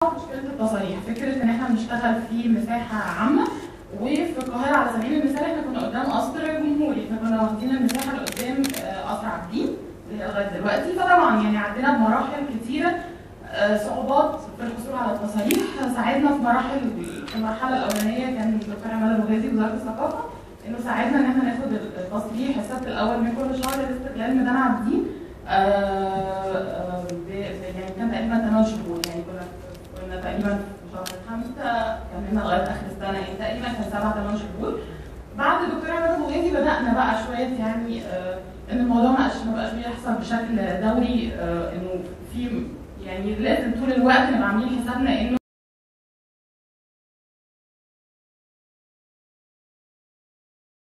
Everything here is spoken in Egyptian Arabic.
مشكله التصاريح فكره ان احنا بنشتغل في مساحه عامه وفي القاهره على سبيل المثال احنا كنا قدام قصر جمهوري احنا كنا واخدين المساحه اللي قدام آه، قصر عابدين اللي هي لغايه دلوقتي فطبعا يعني عدينا بمراحل كتيره آه، صعوبات في الحصول على التصاريح ساعدنا في مراحل في المرحله الاولانيه كان الدكتور عماد ابو غازي وزاره الثقافه انه ساعدنا ان احنا ناخد التصريح السبت الاول من كل شهر لاستغلال ميدان عابدين آه، آه، ب- ب- يعني كان تقريبا 8 شهور يعني كنا كنا تقريبا في شهر خمسة كملنا لغايه اخر السنه يعني تقريبا كان سبع ثمان شهور بعد الدكتور عماد ابو غازي بدانا بقى شويه يعني آه، ان الموضوع ما بقاش ما بقاش بيحصل بشكل دوري آه، انه في يعني لازم طول الوقت نبقى عاملين حسابنا انه